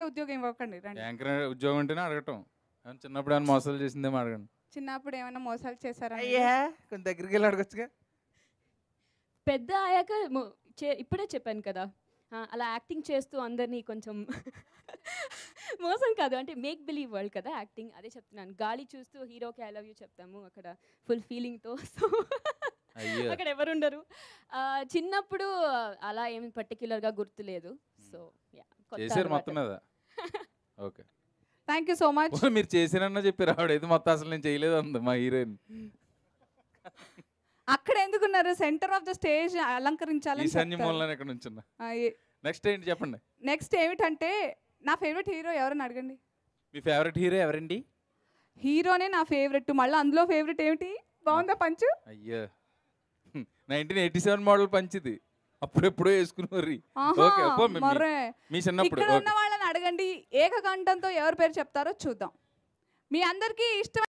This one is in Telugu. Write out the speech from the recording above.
ఉద్యోగం ఇవ్వకండి రండి యాంకర్ ఉద్యోగం అంటేనే అడగటం ఏమన్నా చిన్నప్పుడు ఏమైనా మోసాలు చేసిందేమో అడగండి చిన్నప్పుడు ఏమైనా మోసాలు చేశారా మీరు? అయ్యా కొంచెం దగ్గరికి వెళ్ళి అడగచ్చుగా పెద్ద అయ్యాక మొ- చే- ఇప్పుడే చెప్పాను కదా ఆ, అలా యాక్టింగ్ చేస్తూ అందరినీ కొంచెం మోసం కాదు అంటే మేక్ బిలీవ్ వరల్డ్ కదా యాక్టింగ్ అదే చెప్తున్నాను గాలి చూస్తూ హీరోకి ఐ లవ్ యూ చెప్తాము అక్కడ ఫుల్ ఫీలింగ్తో సో అయ్యో అక్కడ ఎవరుండరు ఆ, చిన్నప్పుడు అలా ఏమి పర్టికులర్గా గుర్తులేదు సో చేశారు మొత్తం మీద okay thank you so much మీరు చేసిరన్నా చెప్పారు ఆవిడ ఏది మొత్తం అసలు నేను చేయలేదు అంది మా హీరోయిన్ అక్కడ ఎందుకున్నారు సెంటర్ ఆఫ్ ద స్టేజ్ అలంకరించాలని ఈశాన్య మూలన ఇక్కడ నుంచి నెక్స్ట్ ఏంటి చెప్పండి నెక్స్ట్ ఏమిటంటే నా ఫేవరెట్ హీరో ఎవరని అడగండి మీ ఫేవరెట్ హీరో ఎవరండి హీరోనే నా ఫేవరెట్ మళ్ళీ అందులో ఫేవరెట్ ఏమిటి బాగుందా పంచు అయ్యో నైన్టీన్ ఎయిటీ సెవెన్ మోడల్ పంచిది అప్పుడెప్పుడో వేసుకున్నారు ఆహా, ఓకే అబ్బో, మీ- మీ- మరే మీ చిన్నప్పుడు ఇక్కడ ఓకే ఉన్న వాళ్ళని అడగండి ఏకకంఠంతో ఎవరి పేరు చెప్తారో చూద్దాం మీ అందరికీ ఇష్టం